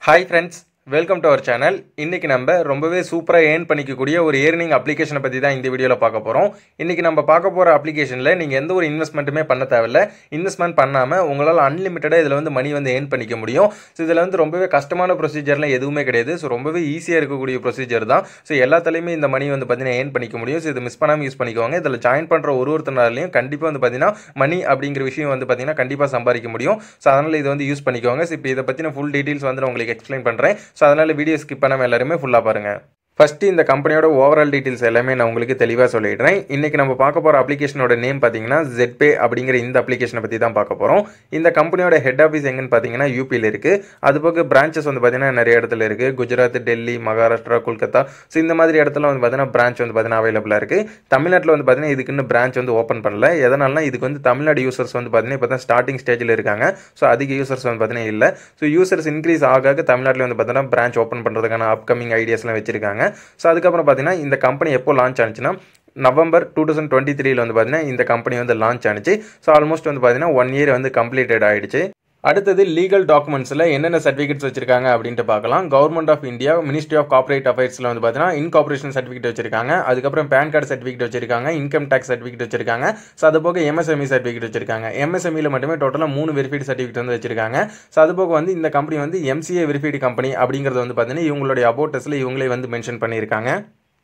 hi friends welcome to our channel இன்றைக்கி நம்ம ரொம்பவே சூப்பராக ஏர்ன் பண்ணிக்கக்கூடிய ஒரு ஏர்னிங் அப்ளிகேஷனை பற்றி தான் இந்த வீடியோவில் பார்க்க போகிறோம் இன்றைக்கி நம்ம பார்க்க போகிற அப்ளிகேஷனில் நீங்கள் எந்த ஒரு இன்வெஸ்ட்மெண்ட்டுமே பண்ண தேவையில்ல இன்வெஸ்ட்மெண்ட் பண்ணாமல் உங்களால் அன்லிமிட்டடாக இதில் வந்து மணி வந்து ஏர்ன் பண்ணிக்க முடியும் ஸோ இதில் வந்து ரொம்பவே கஷ்டமான ப்ரொசீஜர்லாம் எதுவுமே கிடையாது ஸோ ரொம்பவே ஈஸியாக இருக்கக்கூடிய ப்ரொசீஜர் தான் ஸோ எல்லாத்துலேயுமே இந்த மணி வந்து பார்த்தீங்கன்னா ஏர்ன் பண்ணிக்க முடியும் ஸோ இது மிஸ் பண்ணாமல் யூஸ் பண்ணிக்கோங்க இதில் ஜாயின் பண்ணுற ஒரு ஒருத்தனாலையும் கண்டிப்பாக வந்து பார்த்தீங்கன்னா மணி அப்படிங்கிற விஷயம் வந்து பார்த்தீங்கன்னா கண்டிப்பாக சம்பாதிக்க முடியும் ஸோ அதனால் இதை வந்து யூஸ் பண்ணிக்கோங்க ஸோ இப்போ இதை பற்றின ஃபுல் டீட்டெயில்ஸ் வந்து நான் உங்களுக்கு எக்ஸ்பிளைன் பண்ணுறேன் ஸோ அதனால் வீடியோ ஸ்கிப் பண்ணாமல் எல்லாருமே ஃபுல்லாக பாருங்கள் ஃபஸ்ட்டு இந்த கம்பெனியோட ஓவரால் டீட்டெயில்ஸ் எல்லாமே நான் உங்களுக்கு தெளிவாக சொல்லிடுறேன் இன்றைக்கி நம்ம பார்க்க போகிற அப்ளிகேஷனோட நேம் பார்த்தீங்கன்னா ZPay அப்படிங்கிற இந்த அப்ளிகேஷனை பற்றி தான் பார்க்க போகிறோம் இந்த கம்பெனியோட ஹெட் ஆஃபீஸ் எங்கன்னு பார்த்தீங்கன்னா யூபியில் இருக்குது அது போக பிரான்ச்சஸ் வந்து பார்த்தீங்கன்னா நிறைய இடத்துல இருக்குது குஜராத் டெல்லி மகாராஷ்டிரா கொல்கத்தா ஸோ இந்த மாதிரி இடத்துல வந்து பார்த்தீங்கன்னா பிரான்ச் வந்து பார்த்தீங்கன்னா அவைலபிளாக இருக்குது தமிழ்நாட்டில் வந்து பார்த்தீங்கன்னா இதுக்கு இன்னும் பிரான்ச் வந்து ஓப்பன் பண்ணல எதனாலனா இதுக்கு வந்து தமிழ்நாடு யூசர்ஸ் வந்து பார்த்தீங்கன்னா இப்போ தான் ஸ்டார்டிங் ஸ்டேஜில் இருக்காங்க ஸோ அதிக யூசர்ஸ் வந்து பார்த்தீங்கன்னா இல்லை ஸோ யூசர்ஸ் இன்க்ரீஸ் ஆக ஆக தமிழ்நாட்டில் வந்து பார்த்தீங்கன்னா பிரான்ச் ஓப்பன் பண்ணுறதுக்கான அப்கமிங் ஐடியாஸ்லாம் வச்சிருக்காங்க ஸோ அதுக்கப்புறம் பார்த்தீங்கன்னா இந்த கம்பெனி எப்போ லான்ச் ஆனிச்சுன்னா நவம்பர் டூ தௌசண்ட் டுவெண்ட்டி த்ரீல வந்து பார்த்தீங்கன்னா இந்த கம்பெனி வந்து லான்ச் ஆனிச்சு ஸோ ஆல்மோஸ்ட் வந்து பார்த்தீங்கன்னா ஒன் இயர் வந்து கம்ப்ளீட்டட் ஆயிடுச்சு அடுத்தது லீகல் டாக்குமெண்ட்ஸில் என்னென்ன சர்டிஃபிகேட்ஸ் வச்சிருக்காங்க அப்படின்ட்டு பார்க்கலாம் government of India ministry of corporate அஃபேர்ஸில் வந்து பார்த்தீங்கன்னா இன்கார்பரேஷன் சர்டிஃபிகேட் வச்சிருக்காங்க அதுக்கப்புறம் பேன் கார்டு சர்டிஃபிகேட் வச்சிருக்காங்க இன்கம் டேக்ஸ் சர்டிஃபிகேட் வச்சிருக்காங்க ஸோ அது போக எம்எஸ்எம்இ சர்டிஃபிகேட் வச்சிருக்காங்க எம்எஸ்எம்இல மட்டுமே டோட்டலாக மூணு வெரிஃபைடு சர்டிஃபிகேட் வந்து வச்சிருக்காங்க ஸோ அது போக வந்து இந்த கம்பெனி வந்து எம்சிஏ வெரிஃபைடு கம்பெனி அப்படிங்கிறது வந்து பார்த்தீங்கன்னா இவங்களுடைய அபோட்டஸில் இவங்களே வந்து மென்ஷன் பண்ணியிருக்காங்க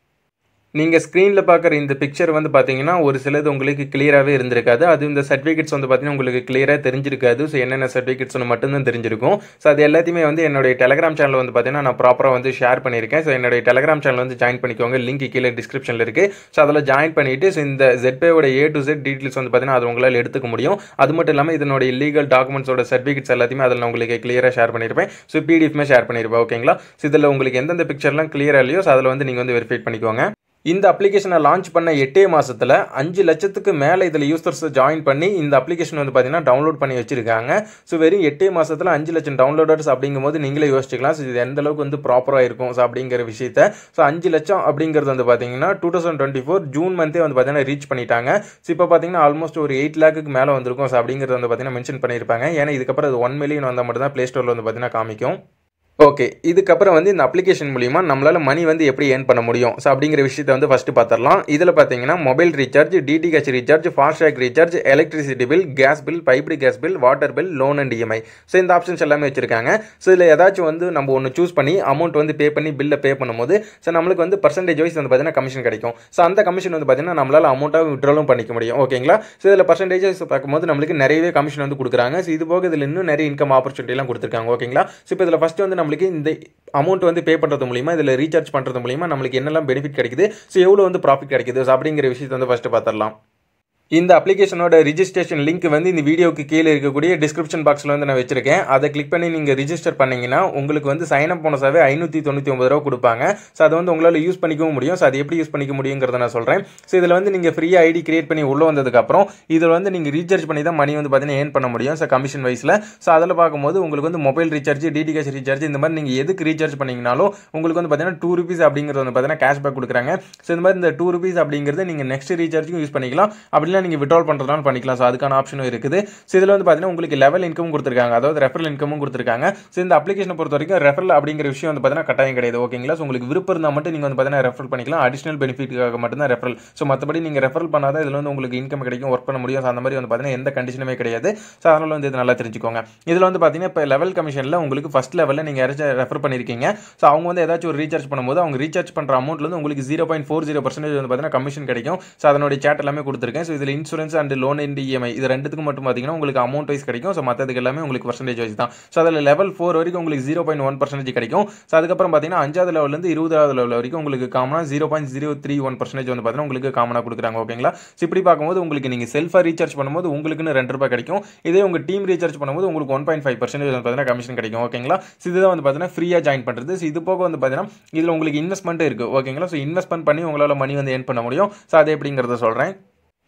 நீங்கள் ஸ்க்ரீனில் பார்க்குற இந்த பிக்சர் வந்து பார்த்தீங்கன்னா ஒரு சிலது உங்களுக்கு கிளியராகவே இருந்திருக்காது அது இந்த சர்டிஃபிகேட்ஸ் வந்து பார்த்தீங்கன்னா உங்களுக்கு கிளியராக தெரிஞ்சிருக்காது ஸோ என்னென்ன சர்டிஃபிகேட்ஸ்னு மட்டும்தான் தெரிஞ்சிருக்கும் ஸோ அது எல்லாத்தையுமே வந்து என்னுடைய டெலகிராம் சேனல் வந்து பார்த்தீங்கன்னா நான் ப்ராப்பராக வந்து ஷேர் பண்ணியிருக்கேன் ஸோ என்னுடைய டெலகிராம் சேனல் வந்து ஜாயின் பண்ணிக்கோங்க லிங்க் கீழே டிஸ்கிரிப்ஷனில் இருக்குது ஸோ அதில் ஜாயின் பண்ணிவிட்டு ஸோ இந்த ஜெட்பேவோட ஏ டு ஜெட் டீட்டெயில்ஸ் வந்து பார்த்தீங்கன்னா அது உங்களால் எடுத்துக்க முடியும் அது மட்டும் இல்லாமல் இதனுடைய லீகல் டாக்குமெண்ட்ஸோட சர்டிஃபிகேட்ஸ் எல்லாத்தையுமே அதில் நான் உங்களுக்கு கிளியராக ஷேர் பண்ணியிருப்பேன் ஸோ பிடிஎஃப்மே ஷேர் பண்ணியிருப்பேன் ஓகேங்களா ஸோ இதில் உங்களுக்கு எந்தெந்த பிக்சர்லாம் கிளியராக இல்லையோ ஸோ அதில் வந்து நீங்கள் வந்து வெரிஃபை பண்ணிக்கோங்க இந்த அப்ளிகேஷனை லான்ச் பண்ண எட்டே மாசத்துல அஞ்சு லட்சத்துக்கு மேலே இதில் யூசர்ஸ் ஜாயின் பண்ணி இந்த அப்ளிகேஷன் வந்து பார்த்தீங்கன்னா டவுன்லோட் பண்ணி வச்சிருக்காங்க ஸோ வெறும் எட்டே மாசத்துல அஞ்சு லட்சம் டவுன்லோடர்ஸ் அப்படிங்கும்போது நீங்களே யோசிச்சுக்கலாம் ஸோ இது எந்த அளவுக்கு வந்து ப்ராப்பராக இருக்கும் ஸோ அப்படிங்கிற விஷயத்த ஸோ அஞ்சு லட்சம் அப்படிங்கிறது வந்து பார்த்தீங்கன்னா two thousand twenty four June Monday வந்து பார்த்தீங்கன்னா ரீச் பண்ணிட்டாங்க ஸோ இப்போ பார்த்தீங்கன்னா ஆல்மோஸ்ட் ஒரு எயிட் லேக்குக்கு மேலே வந்திருக்கும் ஸோ அப்படிங்கிறது வந்து பார்த்தீங்கன்னா மென்ஷன் பண்ணியிருப்பாங்க ஏன்னா இதுக்கப்புறம் அது ஒன் மில்லியன் வந்தால் மட்டும் தான் ப்ளே ஸ்டோரில் வந்து பார்த்தீங்கன்னா காமிக்கும் ஓகே இதுக்கப்புறம் வந்து இந்த அப்ளிகேஷன் மூலிமா நம்மளால் மணி வந்து எப்படி ஏர்ன் பண்ண முடியும் ஸோ அப்படிங்கிற விஷயத்தை வந்து ஃபஸ்ட்டு பார்த்துடலாம் இதில் பார்த்தீங்கன்னா mobile recharge DTH recharge FASTag recharge electricity bill gas bill piped gas bill water bill loan and EMI so இந்த ஆப்ஷன்ஸ் எல்லாமே வச்சிருக்காங்க ஸோ இதில் ஏதாச்சும் வந்து நம்ம ஒன்று சூஸ் பண்ணி அமௌண்ட் வந்து பே பண்ணி பில்லை பே பண்ணும்போது ஸோ நம்மளுக்கு வந்து பர்சன்டேஜ் வைஸ் வந்து பார்த்தீங்கன்னா கமிஷன் கிடைக்கும் ஸோ அந்த கமிஷன் வந்து பார்த்தீங்கன்னா நம்மளால் அமௌண்ட்டாக விட்ராலும் பண்ணிக்க முடியும் ஓகேங்களா ஸோ இதில் பர்சன்டேஜ் பார்க்கும்போது நம்மளுக்கு நிறையவே கமிஷன் வந்து கொடுக்குறாங்க ஸோ இது போக இதில் இன்னும் நிறைய இன்கம் ஆப்பர்ச்சுனிட்டிலாம் கொடுத்துருக்காங்க ஓகேங்களா ஸோ இப்போ இதில் ஃபஸ்ட்டு வந்து நம்மளுக்கு இந்த அமௌண்ட் வந்து பே பண்ணுறது மூலிமா இதில் ரீசார்ஜ் பண்ணுறது மூலிமா நம்மளுக்கு என்னெல்லாம் பெனிஃபிட் கிடைக்குது ஸோ எவ்வளோ வந்து ப்ராஃபிட் கிடைக்குது ஸோ அப்படிங்கிற விஷயத்தை வந்து ஃபஸ்ட்டு பார்த்துடலாம் இந்த அப்ளிகேஷனோட ரிஜிஸ்ட்ரேஷன் லிங்க் வந்து இந்த வீடியோக்கு கீழே இருக்கக்கூடிய டிஸ்கிரிப்ஷன் பாக்ஸில் வந்து நான் வச்சிருக்கேன் அதை கிளிக் பண்ணி நீங்கள் ரிஜிஸ்டர் பண்ணீங்கன்னா உங்களுக்கு வந்து சைன் அப் போனஸாவே ஐநூற்றி தொண்ணூற்றி ஒன்பது ரூபா கொடுப்பாங்க ஸோ அதை வந்து உங்களால் யூஸ் பண்ணிக்கவும் முடியும் ஸோ அது எப்படி யூஸ் பண்ணிக்க முடியுங்கிறத நான் சொல்கிறேன் ஸோ இதில் வந்து நீங்கள் ஃப்ரீயாக ஐடி கிரியேட் பண்ணி உள்ளே வந்ததுக்கப்புறம் இதில் வந்து நீங்கள் ரீசார்ஜ் பண்ணி தான் மணி வந்து பார்த்தீங்கன்னா ஏர்ன் பண்ண முடியும் ஸோ கமிஷன் வைஸில் ஸோ அதில் பார்க்கும்போது உங்களுக்கு வந்து மொபைல் ரீசார்ஜ் டிடிஹெச் ரீசார்ஜ் இந்த மாதிரி நீங்கள் எதுக்கு ரீசார்ஜ் பண்ணீங்கனாலும் உங்களுக்கு வந்து பார்த்தீங்கன்னா டூ ருபீஸ் அப்படிங்கிறது வந்து பார்த்தீங்கன்னா கேஷ்பேக் கொடுக்குறாங்க ஸோ இந்த மாதிரி இந்த டூ ருபீஸ் அப்படிங்கிறது நீங்கள் நெக்ஸ்ட் ரீசார்ஜுக்கும் யூஸ் பண்ணிக்கலாம் அப்படின்னா நீங்கள் விட்ரால் பண்ணுறதுனால பண்ணிக்கலாம் ஸோ அதுக்கான ஆப்ஷனும் இருக்குது ஸோ இதில் வந்து பார்த்தீங்கன்னா உங்களுக்கு லெவல் இன்கம் கொடுத்துருக்காங்க அதாவது ரெஃபரல் இன்கமும் கொடுத்துருக்காங்க ஸோ இந்த அப்ளிகேஷனை பொறுத்த வரைக்கும் ரெஃபரல் அப்படிங்கிற விஷயம் வந்து பார்த்தீங்கன்னா கட்டாயம் கிடையாது ஓகேங்களா ஸோ உங்களுக்கு விருப்பம் இருந்தால் மட்டும் நீங்கள் வந்து பார்த்தீங்கன்னா ரெஃபர் பண்ணிக்கலாம் அடிஷனல் பெனிஃபிட்டுக்காக மட்டும்தான் ரெஃபரல் ஸோ மற்றபடி நீங்கள் ரெஃபரல் பண்ணாதான் இதில் வந்து உங்களுக்கு இன்கம் கிடைக்கும் ஒர்க் பண்ண முடியும் ஸோ அந்த மாதிரி வந்து பார்த்தீங்கன்னா எந்த கண்டிஷனுமே கிடையாது ஸோ அதனால் வந்து இது நல்லா தெரிஞ்சுக்கோங்க இதில் வந்து பார்த்தீங்கன்னா இப்போ லெவல் கமிஷனில் உங்களுக்கு ஃபஸ்ட் லெவலில் நீங்கள் யாராச்சும் ரெஃபர் பண்ணியிருக்கீங்க ஸோ அவங்க வந்து ஏதாச்சும் ஒரு ரீசார்ஜ் பண்ணும்போது அவங்க ரீசார்ஜ் பண்ணுற அமௌண்ட்லேருந்து உங்களுக்கு zero point four zero percentage வந்து பார்த்தீங்கன்னா கமிஷன் கிடைக்கும் ஸோ அதனுடைய சேட் எல்லாமே கொடுத்துருக்கேன் ஸோ இதில் insurance and loan and EMI இது ரெண்டுத்துக்கு மட்டும் பார்த்தீங்கன்னா உங்களுக்கு அமௌண்ட் வைஸ் கிடைக்கும் ஸோ மற்றதுக்கு எல்லாமே உங்களுக்கு பர்சன்டேஜ் வைஸ் தான் ஸோ அதில் லெவல் ஃபோர் வரைக்கும் உங்களுக்கு ஜீரோ பாயிண்ட் ஒன் பர்சன்டேஜ் கிடைக்கும் ஸோ அதுக்கப்புறம் பார்த்தீங்கன்னா அஞ்சாவது லெவலேருந்து இருபதாவது லெவல் வரைக்கும் உங்களுக்கு காமனாக zero point zero three one percentage வந்து பார்த்தீங்கன்னா உங்களுக்கு காமனாக கொடுக்குறாங்க ஓகேங்களா ஸோ இப்படி பார்க்கும்போது உங்களுக்கு நீங்கள் செல்ஃபாக ரீசார்ஜ் பண்ணும்போது உங்களுக்குன்னு ரெண்டு ரூபாய் கிடைக்கும் இதே உங்கள் டீம் ரீசார்ஜ் பண்ணும்போது உங்களுக்கு ஒன் பாயிண்ட் ஃபைவ் பர்சன்டேஜ் வந்து பார்த்தீங்கன்னா கமிஷன் கிடைக்கும் ஓகேங்களா ஸோ இதுதான் வந்து பார்த்தீங்கன்னா ஃப்ரீயாக ஜாயின் பண்ணுறது ஸோ இது போக வந்து பார்த்தீங்கன்னா இதில் உங்களுக்கு இன்வெஸ்ட்மெண்ட் இருக்குது ஓகேங்களா ஸோ இன்வெஸ்ட்மெண்ட் பண்ணி உங்களால் மணி வந்து ஏர்ன் பண்ண முடியும் ஸோ அது எப்படிங்கிறத சொல்கிறேன்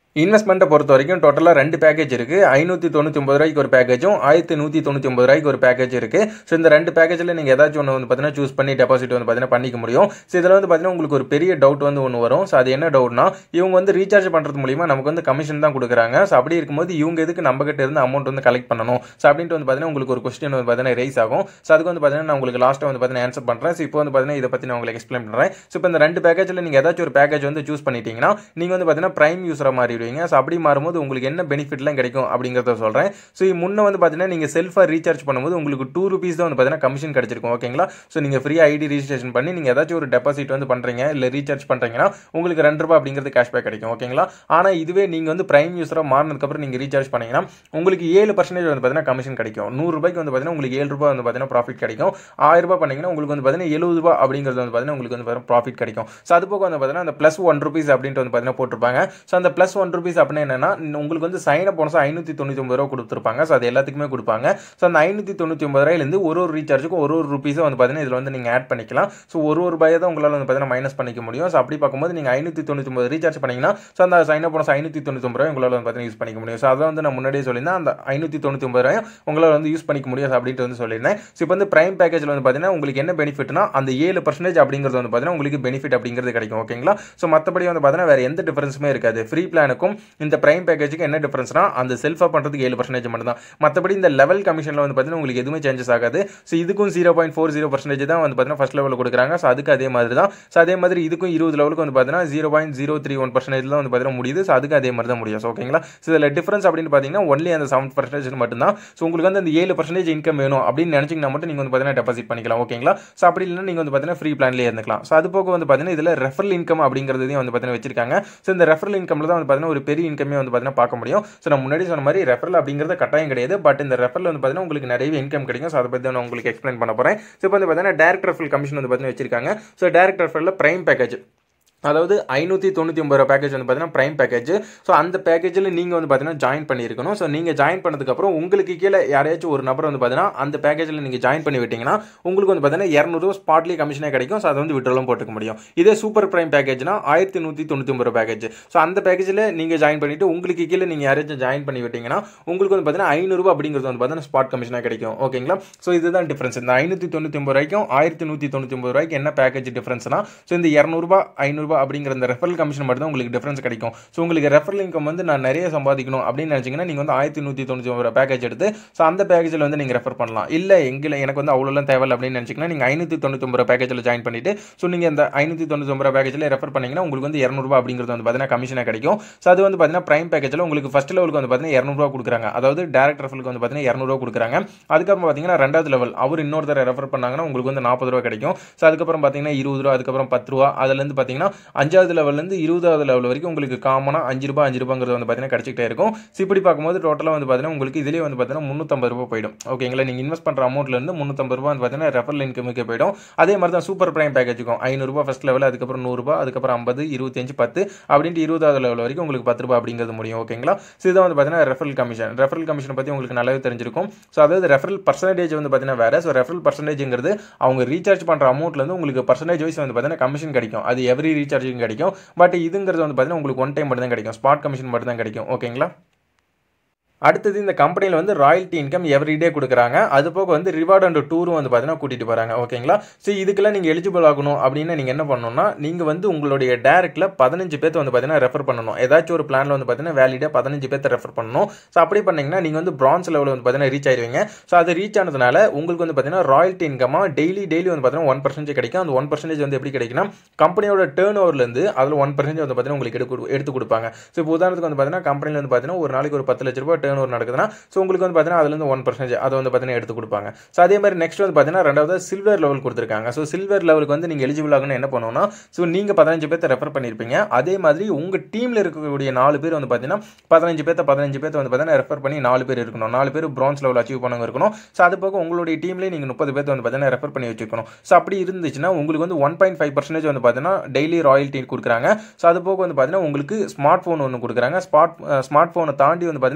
இன்வெஸ்ட்மெண்ட்டை பொறுத்த வரைக்கும் டோட்டலாக ரெண்டு பேக்கேஜ் இருக்குது ஐநூற்றி தொண்ணூற்றி ஒம்பது ரூபாய்க்கு ஒரு பேக்கேஜும் ஆயிரத்தி நூற்றி தொண்ணூற்றி ஒம்பது ரூபாய்க்கு ஒரு பேக்கேஜ் இருக்குது ஸோ இந்த ரெண்டு பேக்கேஜில் நீங்கள் ஏதாச்சும் ஒன்று வந்து பார்த்தீங்கன்னா சூஸ் பண்ணி டெபாசிட் வந்து பார்த்தீங்கன்னா பண்ணிக்க முடியும் ஸோ இதில் வந்து பார்த்தீங்கன்னா உங்களுக்கு ஒரு பெரிய டவுட் வந்து ஒன்று வரும் ஸோ அது என்ன டவுட்னா இவங்க வந்து ரீசார்ஜ் பண்ணுறது மூலிமா நமக்கு வந்து கமிஷன் தான் கொடுக்குறாங்க ஸோ அப்படி இருக்கும்போது இவங்க எதுக்கு நம்ம கிட்ட இருந்து அமௌண்ட் வந்து கலெக்ட் பண்ணணும் ஸோ அப்படின்ட்டு வந்து பார்த்தீங்கன்னா உங்களுக்கு ஒரு கொஸ்டின் வந்து பார்த்தீங்கன்னா ரைஸ் ஆகும் ஸோ அதுக்கு வந்து பார்த்தீங்கன்னா நான் உங்களுக்கு லாஸ்ட்டாக வந்து பார்த்தீங்கன்னா ஆன்சர் பண்ணுறேன் ஸோ இப்போ வந்து பார்த்தீங்கன்னா இதை பற்றி நான் உங்களுக்கு எக்ஸ்பிளைன் பண்ணுறேன் ஸோ இப்போ இந்த ரெண்டு பேக்கேஜில் நீங்கள் ஏதாச்சும் ஒரு பேக்கேஜ் வந்து சூஸ் பண்ணிட்டீங்கன்னா நீங்கள் வந்து பார்த்தீங்கன்னா ப்ரைம் யூஸராக மாறிடுவீங்க ஸோ அப்படி மாறும்போது உங்களுக்கு என்ன பெனிஃபிட்லாம் கிடைக்கும் அப்படிங்கிறத சொல்கிறேன் ஸோ முன்ன வந்து பார்த்தீங்கன்னா நீங்கள் செல்ஃபாக ரீசார்ஜ் பண்ணும்போது உங்களுக்கு டூ ருபீஸ் தான் வந்து பார்த்தீங்கன்னா கமிஷன் கிடைச்சிருக்கும் ஓகேங்களா ஸோ நீங்கள் ஃப்ரீ ஐடி ரிஜிஸ்ட்ரேஷன் பண்ணி நீங்கள் ஏதாச்சும் ஒரு டெபாசிட் வந்து பண்ணுறீங்க இல்லை ரீசார்ஜ் பண்ணுறீங்கன்னா உங்களுக்கு ரெண்டு ரூபா அப்படிங்கிறது கேஷ்பேக் கிடைக்கும் ஓகேங்களா ஆனால் இதுவே நீங்கள் வந்து ப்ரைம் யூஸராக மாறினதுக்கப்புறம் நீங்கள் ரீசார்ஜ் பண்ணீங்கன்னா உங்களுக்கு ஏழு பர்சன்டேஜ் வந்து பார்த்தீங்கன்னா கமிஷன் கிடைக்கும் நூறு ரூபாய்க்கு வந்து பார்த்தீங்கன்னா உங்களுக்கு ஏழு ரூபாய் வந்து பார்த்தீங்கன்னா ப்ராஃபிட் கிடைக்கும் ஆயிரம் ரூபாய் பண்ணீங்கன்னா உங்களுக்கு வந்து பார்த்தீங்கன்னா எழுபது ரூபா அப்படிங்கிறது வந்து பார்த்தீங்கன்னா உங்களுக்கு வந்து ப்ராஃபிட் கிடைக்கும் ஸோ அது போக வந்து பார்த்தீங்கன்னா அந்த ப்ளஸ் ஒன் ருபீஸ் அப்படின்ட்டு வந்து பார்த்தீங்கன்னா போட்டிருப்பாங்க ஸோ அந்த ப்ளஸ் ஒன் ருபீஸ் அப்படின்னா என்னன்னா உங்களுக்கு வந்து சைன் அப் போனஸ் ஐநூற்றி தொண்ணூற்றி ஒன்பது ரூபா கொடுத்துருப்பாங்க ஸோ அது எல்லாத்துக்குமே கொடுப்பாங்க ஸோ அந்த ஐநூற்றி தொண்ணூற்றி ஒன்பது ரூபாயிலேருந்து ஒரு ஒரு ரீசார்ஜுக்கும் ஒரு ஒரு ருபீஸை வந்து பார்த்தீங்கன்னா இதில் வந்து நீங்கள் ஆட் பண்ணிக்கலாம் ஸோ ஒரு ஒரு ரூபாயை தான் உங்களால் வந்து பார்த்தீங்கன்னா மைனஸ் பண்ணிக்க முடியும் ஸோ அப்படி பார்க்கும்போது நீங்கள் ஐநூற்றி தொண்ணூற்றி ஒன்பது ரீசார்ஜ் பண்ணிங்கன்னா ஸோ அந்த சைன் அப் போனஸ் ஐநூற்றி தொண்ணூற்றி ஒன்பது ரூபாய் உங்களால் வந்து பார்த்தீங்கன்னா யூஸ் பண்ணிக்க முடியும் ஸோ அதை வந்து நான் முன்னாடியே சொல்லியிருந்தேன் அந்த ஐநூற்றி தொண்ணூற்றி ஒன்பது ரூபாயும் உங்களால் வந்து யூஸ் பண்ணிக்க முடியும் அப்படின்ட்டு வந்து சொல்லியிருந்தேன் ஸோ இப்போ வந்து பிரைம் பேக்கேஜில் வந்து பார்த்தீங்கன்னா உங்களுக்கு என்ன பெனிஃபிட்னா அந்த ஏழு பர்சன்டேஜ் அப்படிங்கிறது வந்து பார்த்தீங்கன்னா உங்களுக்கு பெனிஃபிட் அப்படிங்கிறது கிடைக்கும் ஓகேங்களா ஸோ மற்றபடி வந்து பார்த்தீங்கன்னா வேறு எந்த டிஃபரன்ஸுமே இருக்காது ஃப்ரீ பிளானுக்கும் இந்த பிரைம் பேக்கேஜுக்கு என்ன டிஃபரன்ஸ்னா அந்த செல்ஃபாக பண்ணுறதுக்கு ஏழு பர்சன்டேஜ் மட்டும் தான் மற்றபடி இந்த லெவல் கமிஷனில் வந்து பார்த்தீங்கன்னா உங்களுக்கு எதுவுமே சேஞ்சஸ் ஆகாது ஸோ இதுக்கும் zero point four zero percentage தான் வந்து பார்த்தீங்கன்னா ஃபஸ்ட் லெவலில் கொடுக்குறாங்க ஸோ அதுக்கு அதே மாதிரி தான் ஸோ அதே மாதிரி இதுக்கும் இருபது லெவலுக்கு வந்து பார்த்தீங்கன்னா zero point zero three one percentage தான் வந்து பார்த்தீங்கன்னா முடியுது ஸோ அதுக்கு அதே மாதிரி தான் முடியும் ஸோ ஓகேங்களா ஸோ இதில் டிஃபரன்ஸ் அப்படின்னு பார்த்தீங்கன்னா ஒன்லி அந்த செவன் பர்சன்டேஜ் மட்டும்தான் ஸோ உங்களுக்கு வந்து அந்த ஏழு பர்சன்டேஜ் இன்கம் வேணும் அப்படின்னு நினச்சிங்கன்னா மட்டும் நீங்கள் வந்து பார்த்தீங்கன்னா டெபாசிட் பண்ணிக்கலாம் ஓகேங்களா ஸோ அப்படி இல்லைன்னா நீங்கள் வந்து பார்த்தீங்கன்னா ஃப்ரீ பிளான்லேயே இருந்துக்கலாம் ஸோ அது போக வந்து பார்த்தீங்கன்னா இதில் ரெஃபரல் இன்கம் அப்படிங்கிறதையும் வந்து பார்த்தீங்கன்னா வச்சிருக்காங்க ஸோ இந்த ரெஃபரல் இன்கமில் தான் வந்து பார்த்தீங்கன்னா ஒரு பெரிய இன்கமே வந்து பார்த்தீங்கன்னா பார்க்க முடியும் ஸோ நான் முன்னாடி சொன்ன மாதிரி ரெஃபரல் அப்படிங்கிறது கட்டாயம் கிடையாது பட் இந்த ரெஃபரல் வந்து பார்த்தீங்கன்னா உங்களுக்கு நிறைய இன்கம் கிடைக்கும் ஸோ அதை பற்றி நான் உங்களுக்கு எக்ஸ்பிளைன் பண்ண போகிறேன் ஸோ இப்போ வந்து பார்த்தீங்கன்னா டேரக்ட் ரெஃபரல் கமிஷன் வந்து பார்த்தீங்கன்னா வச்சிருக்காங்க ஸோ டேரக்ட் ரெஃபரலில் ப்ரைம் பேக்கேஜ் அதாவது ஐநூற்றி தொண்ணூற்றி ஒம்பது ரூபா பேக்கேஜ் வந்து பார்த்தீங்கன்னா ப்ரைம் பேக்கேஜ் ஸோ அந்த பேக்கேஜில் நீங்கள் வந்து பார்த்தீங்கன்னா ஜாயின் பண்ணியிருக்கணும் ஸோ நீங்கள் ஜாயின் பண்ணதுக்கப்புறம் உங்களுக்கு கீழே யாரையாச்சும் ஒரு நபர் வந்து பார்த்தீங்கன்னா அந்த பேக்கேஜில் நீங்கள் ஜாயின் பண்ணி விட்டீங்கன்னா உங்களுக்கு வந்து பார்த்தீங்கன்னா இரநூறுவா ஸ்பாட்லி கமிஷனே கிடைக்கும் ஸோ அதை வந்து விட்ரோலும் போட்டுக்க முடியும் இதே சூப்பர் ப்ரைம் பேக்கேஜ்னா ஆயிரத்தி நூற்றி தொண்ணூற்றி ஒம்பது ரூபா பேக்கேஜ் ஸோ அந்த பேக்கேஜில் நீங்கள் ஜாயின் பண்ணிவிட்டு உங்களுக்கு கீழே நீங்கள் யாராச்சும் ஜாயின் பண்ணி விட்டீங்கன்னா உங்களுக்கு வந்து பார்த்தீங்கன்னா ஐநூறுரூவா அப்படிங்கிறது வந்து பார்த்தீங்கன்னா ஸ்பாட் கமிஷனாக கிடைக்கும் ஓகேங்களா ஸோ இதுதான் டிஃப்ரென்ஸ் இந்த ஐநூற்றி தொண்ணூற்றி ஒம்பது ரூபாய்க்கும் ஆயிரத்தி நூற்றி தொண்ணூற்றி ஒம்பது ரூபாய்க்கு என்ன பேக்கேஜ் டிஃப்ரென்ஸ்னா ஸோ இந்த இரநூறுபா ஐநூறுரூபா அப்படிங்கிற இந்த ரெஃபரல் கமிஷன் மட்டும் தான் உங்களுக்கு டிஃபரன்ஸ் கிடைக்கும் ஸோ உங்களுக்கு ரெஃபரல் இன்கம் வந்து நான் நிறைய சம்பாதிக்கணும் அப்படின்னு நினச்சிங்கன்னா நீங்கள் வந்து ஆயிரத்தி நூற்றி தொண்ணூற்றி ஒம்பது பேக்கேஜ் எடுத்து ஸோ அந்த பேக்கேஜில் வந்து நீங்கள் ரெஃபர் பண்ணலாம் இல்லை எங்களை எனக்கு வந்து அவ்வளோலாம் தேவையில்லை அப்படின்னு நினச்சிங்கன்னா நீங்கள் ஐநூற்றி தொண்ணூற்றி ஒம்பது பேக்கேஜில் ஜாயின் பண்ணிட்டு ஸோ நீங்கள் இந்த ஐநூற்றி தொண்ணூற்றி ஒம்பது பேக்கேஜில் ரெஃபர் பண்ணிங்கன்னா உங்களுக்கு வந்து இரநூறுபா அப்படிங்கிறது வந்து பார்த்தீங்கன்னா கமிஷனாக கிடைக்கும் ஸோ அது வந்து பார்த்தீங்கன்னா ப்ரைம் பேக்கேஜில் உங்களுக்கு ஃபஸ்ட் லெவலுக்கு வந்து பார்த்தீங்கன்னா இரநூறுவா கொடுக்குறாங்க அதாவது டேரக்ட் ரெஃபருக்கு வந்து பார்த்தீங்கன்னா இரநூறுவா கொடுக்குறாங்க அதுக்கப்புறம் பார்த்தீங்கன்னா ரெண்டாவது லெவல் அவர் இன்னொருத்தர் ரெஃபர் பண்ணாங்கன்னா உங்களுக்கு வந்து நாற்பது ரூபா கிடைக்கும் ஸோ அதுக்கப்புறம் பார்த்தீங்கன்னா இருபது ரூபா அதுக்கப்புறம் பத்து ரூபா அதுலேருந்து பார்த்தீங்கன்னா அஞ்சாவது லெவல்லேருந்து இருபதாவது லெவல் வரைக்கும் உங்களுக்கு காமனாக அஞ்சு ரூபா அஞ்சு ரூபாங்கிறது வந்து பார்த்தீங்கன்னா கிடச்சிக்கிட்டே இருக்கும் ஸோ இப்படி பார்க்கும்போது டோட்டலாக வந்து பார்த்தீங்கன்னா உங்களுக்கு இதிலே வந்து பார்த்தீங்கன்னா முந்நூற்றம்பது ரூபா போயிடும் ஓகேங்களா நீங்கள் இன்வெஸ்ட் பண்ணுற அமௌண்ட்லேருந்து முந்நூற்றம்பது ரூபா வந்து பார்த்தீங்கன்னா ரெஃபரல் இன்கமுக்கு போயிடும் அதே மாதிரி தான் சூப்பர் ப்ரைம் பேக்கேஜுக்கும் ஐநூறுரூபா ஃபஸ்ட் லெவல் அதுக்கப்புறம் நூறுரூபா அதுக்கப்புறம் ஐம்பது இருபத்தஞ்சு பத்து அப்படின்ட்டு இருபதாவது லெவல் வரைக்கும் உங்களுக்கு பத்து ரூபா அப்படிங்கிறது முடியும் ஓகேங்களா ஸோ இதை வந்து பார்த்தீங்கன்னா ரெஃபரல் கமிஷன் ரெஃபரல் கமிஷன் பற்றி உங்களுக்கு நல்லாவே தெரிஞ்சிருக்கும் ஸோ அதாவது ரெஃபரல் பர்சன்டேஜ் வந்து பார்த்தீங்கன்னா வேறு ஸோ ரெஃபரல் பர்சன்டேஜ்ங்கிறது அவங்க ரீசார்ஜ் பண்ணுற அமௌண்ட்லேருந்து உங்களுக்கு பர்சன்டேஜ் வைஸ் வந்து பார்த்தீங்கன்னா கமிஷன் கிடைக்கும் அது எவ்ரி ரீசார்ஜுக்கும் கிடைக்கும் பட் இதுங்கிறது வந்து பார்த்தீங்கன்னா உங்களுக்கு ஒன் டைம் மட்டும் தான் கிடைக்கும் ஸ்பாட் கமிஷன் மட்டும் தான் கிடைக்கும் ஓகேங்களா அடுத்தது இந்த கம்பெனியில் வந்து ராயல்ட்டி இன்கம் எவ்ரிடே கொடுக்குறாங்க அது போக வந்து ரிவார்ட் அண்ட் டூரும் வந்து பார்த்தீங்கன்னா கூட்டிகிட்டு போகிறாங்க ஓகேங்களா ஸோ இதுக்கெல்லாம் நீங்கள் எலிஜிபிள் ஆகணும் அப்படின்னு நீங்கள் என்ன பண்ணணும்னா நீங்கள் வந்து உங்களுடைய டேரக்டில் பதினஞ்சு பேர்த்த வந்து பார்த்தீங்கன்னா ரெஃபர் பண்ணணும் ஏதாச்சும் ஒரு பிளானில் வந்து பார்த்தீங்கன்னா வேலிடாக பதினஞ்சு பேர்த்த ரெஃபர் பண்ணணும் ஸோ அப்படி பண்ணிங்கன்னா நீங்கள் வந்து பிரான்ஸ் லெவலில் வந்து பார்த்தீங்கன்னா ரீச் ஆயிருவீங்க ஸோ அது ரீச் ஆனதுனால உங்களுக்கு வந்து பார்த்தீங்கன்னா ராயல்ட்டி இன்கமாக டெய்லி டெய்லி வந்து பார்த்தீங்கன்னா ஒன் பர்சன்டேஜ் கிடைக்கும் அந்த ஒன் பர்சன்டேஜ் வந்து எப்படி கிடைக்குன்னா கம்பெனியோட டேர்ன் ஓவர்லேருந்து அதில் ஒன் பர்சன்டேஜ் வந்து பார்த்தீங்கன்னா உங்களுக்கு எடுத்து எடுத்து கொடுப்பாங்க ஸோ இப்போ உதாரணத்துக்கு வந்து பார்த்தீங்கன்னா கம்பெனியில் வந்து பார்த்தீங்கன்னா ஒரு நாளைக்கு ஒரு பத்து லட்ச ரூபாய் டேர்ன் ஓவர் நடக்குதுன்னா ஸோ உங்களுக்கு வந்து பார்த்தீங்கன்னா அதுலேருந்து ஒன் பர்சன்டேஜ் அதை வந்து பார்த்தீங்கன்னா எடுத்து கொடுப்பாங்க ஸோ அதே மாதிரி நெக்ஸ்ட் வந்து பார்த்தீங்கன்னா ரெண்டாவது சில்வர் லெவல் கொடுத்துருக்காங்க ஸோ சில்வர் லெவலுக்கு வந்து நீங்கள் எலிஜிபிள் ஆகணும் என்ன பண்ணணும்னா ஸோ நீங்கள் பதினஞ்சு பேர்த்த ரெஃபர் பண்ணியிருப்பீங்க அதே மாதிரி உங்கள் டீமில் இருக்கக்கூடிய நாலு பேர் வந்து பார்த்தீங்கன்னா பதினஞ்சு பேர்த்த பதினஞ்சு பேர்த்த வந்து பார்த்தீங்கன்னா ரெஃபர் பண்ணி நாலு பேர் இருக்கணும் நாலு பேர் பிரான்ஸ் லெவல் அச்சீவ் பண்ணவங்க இருக்கணும் ஸோ அது போக உங்களுடைய டீம்லேயே நீங்கள் முப்பது பேர்த்த வந்து பார்த்தீங்கன்னா ரெஃபர் பண்ணி வச்சுக்கணும் ஸோ அப்படி இருந்துச்சுன்னா உங்களுக்கு வந்து ஒன் பாயிண்ட் ஃபைவ் பர்சன்டேஜ் வந்து பார்த்தீங்கன்னா டெய்லி ராயல்ட்டி கொடுக்குறாங்க ஸோ அது போக வந்து பார்த்தீங்கன்னா உங்களுக்கு ஸ்மார்ட் ஃபோன் ஒன்று கொடுக்குறாங்க ஸ்மார்ட் ஸ்மார்ட் ஃபோனை தாண்டி வந்து பார்த்தீங்கன்னா உங்களுக்கு ஒரு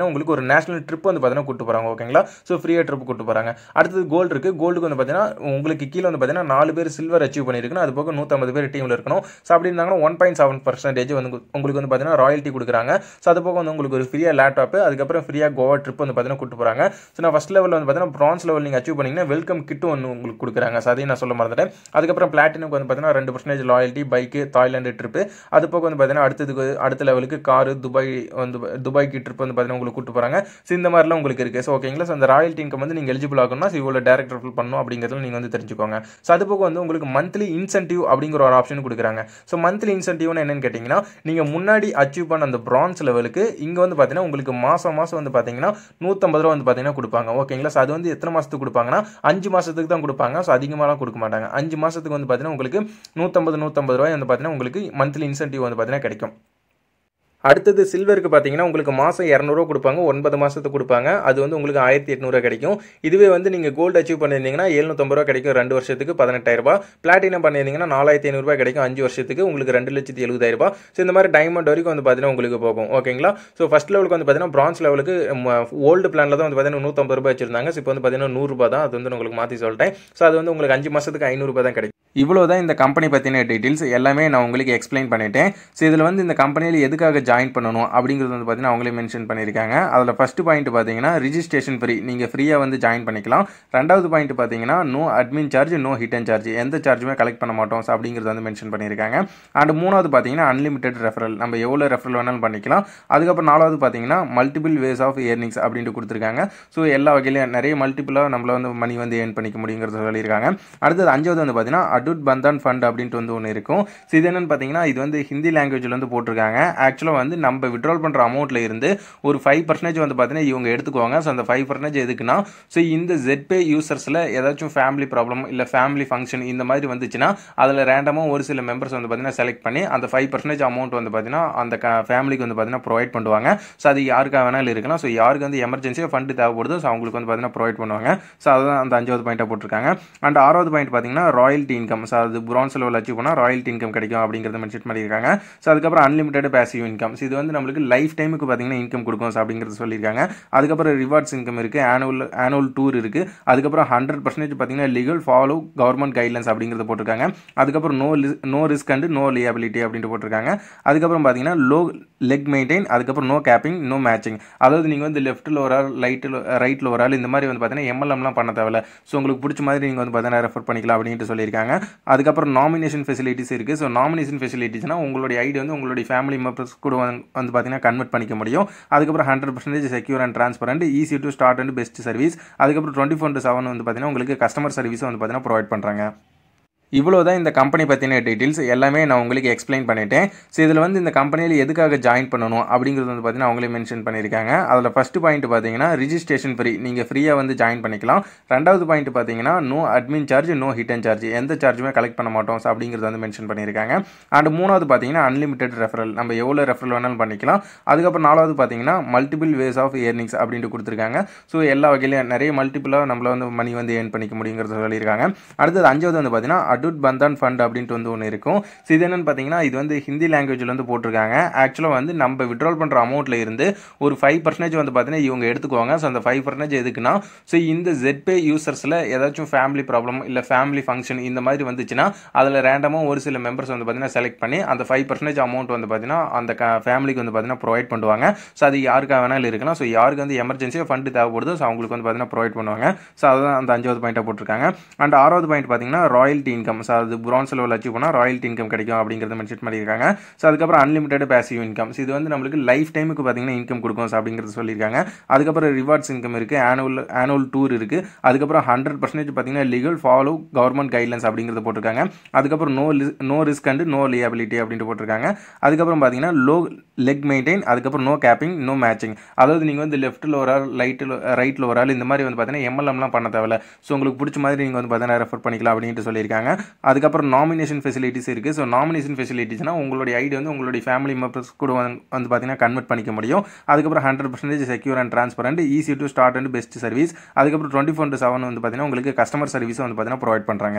நேஷனல் ட்ரிப் வந்து பார்த்தீங்கன்னா கூட்டு போகிறாங்க ஓகேங்களா ஸோ ஃப்ரீயாக ட்ரிப் கூட்டு போகிறாங்க அடுத்தது கோல்டு இருக்குது கோல்டுக்கு வந்து பார்த்தீங்கன்னா உங்களுக்கு கீழே வந்து பார்த்தீங்கன்னா நாலு பேர் சில்வர் அச்சீவ் பண்ணியிருக்கணும் அது போக நூற்றம்பது பேர் டீமில் இருக்கணும் ஸோ அப்படி இருந்தாங்கன்னா ஒன் பாயிண்ட் செவன் பர்சன்டேஜ் வந்து உங்களுக்கு வந்து பார்த்தீங்கன்னா ராயல்ட்டி கொடுக்குறாங்க ஸோ அது போக வந்து உங்களுக்கு ஒரு ஃப்ரீயாக லேப்டாப் அதுக்கப்புறம் ஃப்ரீயாக கோவா ட்ரிப் வந்து பார்த்தீங்கன்னா கூட்டு போகிறாங்க ஸோ நான் ஃபஸ்ட் லெவலில் வந்து பார்த்தீங்கன்னா ப்ரான்ஸ் லெவல் நீங்கள் அச்சீவ் பண்ணிங்கன்னா வெல்கம் கிட்டு ஒன்று உங்களுக்கு கொடுக்குறாங்க ஸோ அதையும் நான் சொல்ல மறந்துட்டேன் அதுக்கப்புறம் பிளாட்டினுக்கு வந்து பார்த்தீங்கன்னா ரெண்டு percentage loyalty bike Thailand trip அது போக வந்து பார்த்தீங்கன்னா அடுத்ததுக்கு அடுத்த லெவலுக்கு காரு துபாய் வந்து துபாய்க்கு ட்ரிப் வந்து பார்த்தீங்கன்னா உங்களுக்கு கூட்டு போகிறாங்க ஸோ இந்த மாதிரிலாம் உங்களுக்கு இருக்குது ஸோ ஓகேங்களா ஸோ அந்த ராயல்ட்டி இன்கம் வந்து நீங்கள் எலிஜிபிள் ஆகணும்னா ஸோ இவ்வளோ டேரக்ட் ஃபில் பண்ணணும் அப்படிங்கிறதுல நீங்கள் வந்து தெரிஞ்சுக்கோங்க ஸோ அது போக வந்து உங்களுக்கு மந்த்லி இன்சென்டிவ் அப்படிங்கிற ஒரு ஆப்ஷன் கொடுக்குறாங்க ஸோ மந்த்லி இன்சென்டிவ்னு என்னன்னு கேட்டிங்கன்னா நீங்கள் முன்னாடி அச்சீவ் பண்ண அந்த பிரான்ஸ் லெவலுக்கு இங்கே வந்து பார்த்தீங்கன்னா உங்களுக்கு மாதம் மாதம் வந்து பார்த்தீங்கன்னா நூற்றம்பது ரூபா வந்து பார்த்தீங்கன்னா கொடுப்பாங்க ஓகேங்களா ஸோ அது வந்து எத்தனை மாதத்துக்கு கொடுப்பாங்கன்னா அஞ்சு மாதத்துக்கு தான் கொடுப்பாங்க ஸோ அதிகமாகலாம் கொடுக்க மாட்டாங்க அஞ்சு மாதத்துக்கு வந்து பார்த்தீங்கன்னா உங்களுக்கு நூற்றம்பது நூற்றம்பது ரூபாய் வந்து பார்த்தீங்கன்னா உங்களுக்கு மந்த்லி இன்சென்டிவ் வந்து பார்த்தீங்கன்னா கிடைக்கும் அடுத்தது சில்வருக்கு பார்த்தீங்கன்னா உங்களுக்கு மாதம் இரநூறுவா கொடுப்பாங்க ஒன்பது மாதத்துக்கு கொடுப்பாங்க அது வந்து உங்களுக்கு ஆயிரத்தி எட்நூறுவா கிடைக்கும் இதுவே வந்து நீங்கள் கோல்டு அச்சீவ் பண்ணியிருந்தீங்கன்னா எழுநூத்தம்பது ரூபா கிடைக்கும் ரெண்டு வருஷத்துக்கு பதினெட்டாயிரரூபா பிளாட்டினம் பண்ணியிருந்தீங்கன்னா நாலாயிரத்தி ஐநூறுபா கிடைக்கும் அஞ்சு வருஷத்துக்கு உங்களுக்கு ரெண்டு லட்சத்தி எழுபதாயிரரூபா ஸோ இந்த மாதிரி டைமண்ட் வரைக்கும் வந்து பார்த்தீங்கன்னா உங்களுக்கு போகும் ஓகேங்களா ஸோ ஃபஸ்ட் லெவலுக்கு வந்து பார்த்தீங்கன்னா பிரான்ஸ் லெவலுக்கு ஓல்டு பிளானில் தான் வந்து பார்த்தீங்கன்னா நூற்றம்பது ரூபாய் வச்சிருந்தாங்க ஸோ இப்போ வந்து பார்த்தீங்கன்னா நூறுரூபா தான் அது வந்து நான் உங்களுக்கு மாற்றி சொல்லிட்டேன் ஸோ அது வந்து உங்களுக்கு அஞ்சு மாதத்துக்கு ஐநூறுரூபா தான் கிடைக்கும் இவ்வளோ தான் இந்த கம்பெனி பற்றின டீட்டெயில்ஸ் எல்லாமே நான் உங்களுக்கு எக்ஸ்பிளைன் பண்ணிட்டேன் ஸோ இதில் வந்து இந்த கம்பெனியில் எதுக்காக ஜாயின் பண்ணணும் அப்படிங்கிறது வந்து பார்த்தீங்கன்னா அவங்களே மென்ஷன் பண்ணியிருக்காங்க அதில் ஃபஸ்ட்டு பாயிண்ட் பார்த்தீங்கன்னா ரிஜிஸ்ட்ரேஷன் ஃப்ரீ நீங்கள் ஃப்ரீயாக வந்து ஜாயின் பண்ணிக்கலாம் ரெண்டாவது பாயிண்ட் பார்த்தீங்கன்னா no admin charge no hit and charge எந்த சார்ஜுமே கலெக்ட் பண்ண மாட்டோம் ஸோ அப்படிங்கிறது வந்து மென்ஷன் பண்ணியிருக்காங்க அண்ட் மூணாவது பார்த்தீங்கன்னா அன்லிமிட்டெட் ரெஃபரல் நம்ம எவ்வளோ ரெஃபரல் வேணாலும் பண்ணிக்கலாம் அதுக்கப்புறம் நாலாவது பார்த்தீங்கன்னா மல்டிபிள் வேஸ் ஆஃப் ஏர்னிங்ஸ் அப்படின்ட்டு கொடுத்துருக்காங்க ஸோ எல்லா வகையிலையும் நிறைய மல்டிபிளாக நம்மள வந்து மணி வந்து ஏர்ன் பண்ணிக்க முடியுங்கிறத சொல்லியிருக்காங்க அடுத்தது அஞ்சாவது வந்து பார்த்தீங்கன்னா அடூட் பந்தான் ஃபண்ட் அப்படின்ட்டு வந்து ஒன்று இருக்கும் ஸோ இது என்னன்னு பார்த்தீங்கன்னா இது வந்து ஹிந்தி லாங்குவேஜில் வந்து போட்டிருக்காங்க ஆக்சுவலாக வந்து நம்ம விட்ரால் பண்ணுற அமௌண்ட்டில் இருந்து ஒரு ஃபைவ் பர்சன்டேஜ் வந்து பார்த்தீங்கன்னா இவங்க எடுத்துக்குவாங்க ஸோ அந்த ஃபைவ் பர்சன்டேஜ் எதுக்குன்னா ஸோ இந்த ஜெட்பே யூசர்ஸில் ஏதாச்சும் ஃபேமிலி ப்ராப்ளம் இல்லை ஃபேமிலி ஃபங்க்ஷன் இந்த மாதிரி வந்துச்சுன்னா அதில் ரேண்டமாக ஒரு சில மெம்பர்ஸ் வந்து பார்த்தீங்கன்னா செலக்ட் பண்ணி அந்த ஃபைவ் பர்சன்டேஜ் அமௌண்ட் வந்து பார்த்தீங்கன்னா அந்த ஃபேமிலிக்கு வந்து பார்த்தீங்கன்னா ப்ரொவைட் பண்ணுவாங்க ஸோ அது யாருக்காக வேணாலும் இருக்கலாம் ஸோ யாருக்கு வந்து எமர்ஜென்சியாக ஃபண்டு தேவைப்படுதோ ஸோ அவங்களுக்கு வந்து பார்த்தீங்கன்னா ப்ரொவைட் பண்ணுவாங்க ஸோ அதுதான் அந்த அஞ்சாவது பாயிண்ட்டாக போட்டிருக்காங்க அண்ட் ஆறாவது பாயிண்ட் பார்த்தீங்கன்னா ராயல்ட்டி இன்கம் ஸோ அது பிரான்ஸ் லெவல் அச்சீவ் பண்ணால் ராயல்ட்டி இன்கம் கிடைக்கும் அப்படிங்கிறத மென்ஷன் பண்ணியிருக்காங்க ஸோ அதுக்கப்புறம் அன்லிமிட்டட் பேசிவ் இன்கம் ஸோ இது வந்து நம்மளுக்கு லைஃப் டைமுக்கு பார்த்தீங்கன்னா இன்கம் கொடுக்கும் ஸோ அப்படிங்கிறது சொல்லியிருக்காங்க அதுக்கப்புறம் ரிவார்ட்ஸ் இன்கம் இருக்குது ஆனுவல் ஆனுவல் டூர் இருக்குது அதுக்கப்புறம் ஹண்ட்ரட் பர்சன்டேஜ் பார்த்தீங்கன்னா லீகல் ஃபாலோ கவர்மெண்ட் கைட்லைன்ஸ் அப்படிங்கிறத போட்டிருக்காங்க அதுக்கப்புறம் no no risk and no liability அப்படின்ட்டு போட்டிருக்காங்க அதுக்கப்புறம் பார்த்தீங்கன்னா லோ லெக் மெயின்டைன் அதுக்கப்புறம் நோ கேப்பிங் நோ மேட்சிங் அதாவது நீங்கள் வந்து லெஃப்ட்டில் ஒரு ஆள் ரைட்டில் ரைட்டில் ஒரு ஆள் இந்த மாதிரி வந்து பார்த்தீங்கன்னா எம்எல்எம்லாம் பண்ண தேவையில்ல ஸோ உங்களுக்கு பிடிச்ச மாதிரி நீங்கள் வந்து பார்த்தீங்கன்னா ரெஃபர் பண்ணிக்கலாம் அப்படின்ட்டு சொல்லியிருக்காங்க அதுக்கப்புறம் நாமினேஷன் ஃபெசிலிட்டிஸ் இருக்குது ஸோ நாமினேஷன் ஃபெசிலிட்டிஸ்னா உங்களுடைய ஐடி வந்து உங்களுடைய ஃபேமிலி மெம்பர்ஸ் கூட வந்து வந்து பார்த்தீங்கன்னா கன்வெர்ட் பண்ணிக்க முடியும் அதுக்கப்புறம் hundred percentage secure and transparent easy to start and best service அதுக்கப்புறம் டுவெண்ட்டி ஃபோர் செவன் வந்து பார்த்தீங்கன்னா உங்களுக்கு கஸ்டமர் சர்வீஸும் வந்து பார்த்தீங்கன்னா ப்ரொவைட் பண்ணுறாங்க இவ்வளோ தான் இந்த கம்பெனி பற்றின டீட்டெயில்ஸ் எல்லாமே நான் உங்களுக்கு எக்ஸ்பிளைன் பண்ணிட்டேன் ஸோ இதில் வந்து இந்த கம்பெனியில் எதுக்காக ஜாயின் பண்ணணும் அப்படிங்கிறது வந்து பார்த்தீங்கன்னா அவங்களே மென்ஷன் பண்ணியிருக்காங்க அதில் ஃபஸ்ட்டு பாயிண்ட் பார்த்தீங்கன்னா ரிஜிஸ்ட்ரேஷன் ஃப்ரீ நீங்கள் ஃப்ரீயாக வந்து ஜாயின் பண்ணிக்கலாம் ரெண்டாவது பாயிண்ட் பார்த்தீங்கன்னா no admin charge no hit and charge எந்த சார்ஜுமே கலெக்ட் பண்ண மாட்டோம் ஸோ அப்படிங்கிறது வந்து மென்ஷன் பண்ணியிருக்காங்க அண்ட் மூணாவது பார்த்தீங்கன்னா அன்லிமிட்டெட் ரெஃபரல் நம்ம எவ்வளோ ரெஃபரல் வேணாலும் பண்ணிக்கலாம் அதுக்கப்புறம் நாலாவது பார்த்தீங்கன்னா மல்டிபிள் வேஸ் ஆஃப் ஏர்னிங்ஸ் அப்படின்ட்டு கொடுத்துருக்காங்க ஸோ எல்லா வகையிலையும் நிறைய மல்டிபிளாக நம்மள வந்து மணி வந்து ஏர்ன் பண்ணிக்க முடியுங்கிறத சொல்லியிருக்காங்க அடுத்தது அஞ்சாவது வந்து பார்த்தீங்கன்னா அடூட் பந்தான் ஃபண்ட் அப்படின்ட்டு வந்து ஒன்று இருக்கும் ஸோ இது என்னன்னு பார்த்தீங்கன்னா இது வந்து ஹிந்தி லாங்குவேஜில் வந்து போட்டிருக்காங்க ஆக்சுவலாக வந்து நம்ம விட்ரால் பண்ணுற அமௌண்ட்டில் இருந்து ஒரு ஃபைவ் பர்சன்டேஜ் வந்து பார்த்தீங்கன்னா இவங்க எடுத்துக்குவாங்க ஸோ அந்த ஃபைவ் பர்சன்டேஜ் எதுக்குன்னா ஸோ இந்த ஜெட்பே யூசர்ஸில் ஏதாச்சும் ஃபேமிலி ப்ராப்ளம் இல்லை ஃபேமிலி ஃபங்க்ஷன் இந்த மாதிரி வந்துச்சுன்னா அதில் ரேண்டமாக ஒரு சில மெம்பர்ஸ் வந்து பார்த்தீங்கன்னா செலக்ட் பண்ணி அந்த ஃபைவ் பர்சன்டேஜ் அமௌண்ட் வந்து பார்த்தீங்கன்னா அந்த ஃபேமிலிக்கு வந்து பார்த்தீங்கன்னா ப்ரொவைட் பண்ணுவாங்க ஸோ அது யாருக்காக வேணாலும் இருக்கலாம் ஸோ யாருக்கு வந்து எமர்ஜென்சியாக ஃபண்டு தேவைப்படுதோ ஸோ அவங்களுக்கு வந்து பார்த்தீங்கன்னா ப்ரொவைட் பண்ணுவாங்க ஸோ அதுதான் அந்த அஞ்சாவது பாயிண்ட்டாக போட்டிருக்காங்க அண்ட் ஆறாவது பாயிண்ட் பார்த்தீங்கன்னா ராயல்ட்டி இன்கம் ஸோ அது பிரான்ஸ் லெவல் அச்சீவ் பண்ணால் ராயல்ட்டி இன்கம் கிடைக்கும் அப்படிங்கிறத மென்ஷன் பண்ணியிருக்காங்க ஸோ அதுக்கப்புறம் அன்லிமிட்டட் பேசிவ் இன்கம் ஸோ இது வந்து நம்மளுக்கு லைஃப் டைமுக்கு பார்த்தீங்கன்னா இன்கம் கொடுக்கும் ஸோ அப்படிங்கிறது சொல்லியிருக்காங்க அதுக்கப்புறம் ரிவார்ட்ஸ் இன்கம் இருக்குது ஆனுவல் ஆனுவல் டூர் இருக்குது அதுக்கப்புறம் ஹண்ட்ரட் பர்சன்டேஜ் பார்த்தீங்கன்னா லீகல் ஃபாலோ கவர்மெண்ட் கைட்லைன்ஸ் அப்படிங்கிறத போட்டிருக்காங்க அதுக்கப்புறம் no no risk and no liability அப்படின்ட்டு போட்டிருக்காங்க அதுக்கப்புறம் பார்த்தீங்கன்னா லோ லெக் மெயின்டைன் அதுக்கப்புறம் நோ கேப்பிங் நோ மேட்சிங் அதாவது நீங்கள் வந்து லெஃப்ட்டில் ஒரு ஆள் ரைட்டில் ரைட்டில் ஒரு ஆள் இந்த மாதிரி வந்து பார்த்தீங்கன்னா எம்எல்எம்லாம் பண்ண தேவையில்ல ஸோ உங்களுக்கு பிடிச்ச மாதிரி நீங்கள் வந்து பார்த்தீங்கன்னா ரெஃபர் பண்ணிக்கலாம் அப்படின்ட்டு சொல்லியிருக்காங்க அதுக்கப்புறம் நாமினேஷன் ஃபெசிலிட்டிஸ் இருக்குது ஸோ நாமினேஷன் ஃபெசிலிட்டிஸ்னால் உங்களுடைய ஐடி வந்து உங்களுடைய ஃபேமிலி மெம்பர்ஸ் கூட வந்து வந்து பார்த்தீங்கன்னா கன்வெர்ட் பண்ணிக்க முடியும் அதுக்கப்புறம் hundred percentage secure and transparent easy to start and best service அதுக்கப்புறம் டுவெண்ட்டி ஃபோர் செவன் வந்து பார்த்தீங்கன்னா உங்களுக்கு கஸ்டமர் சர்வீஸும் வந்து பார்த்தீங்கன்னா ப்ரொவைட் பண்ணுறாங்க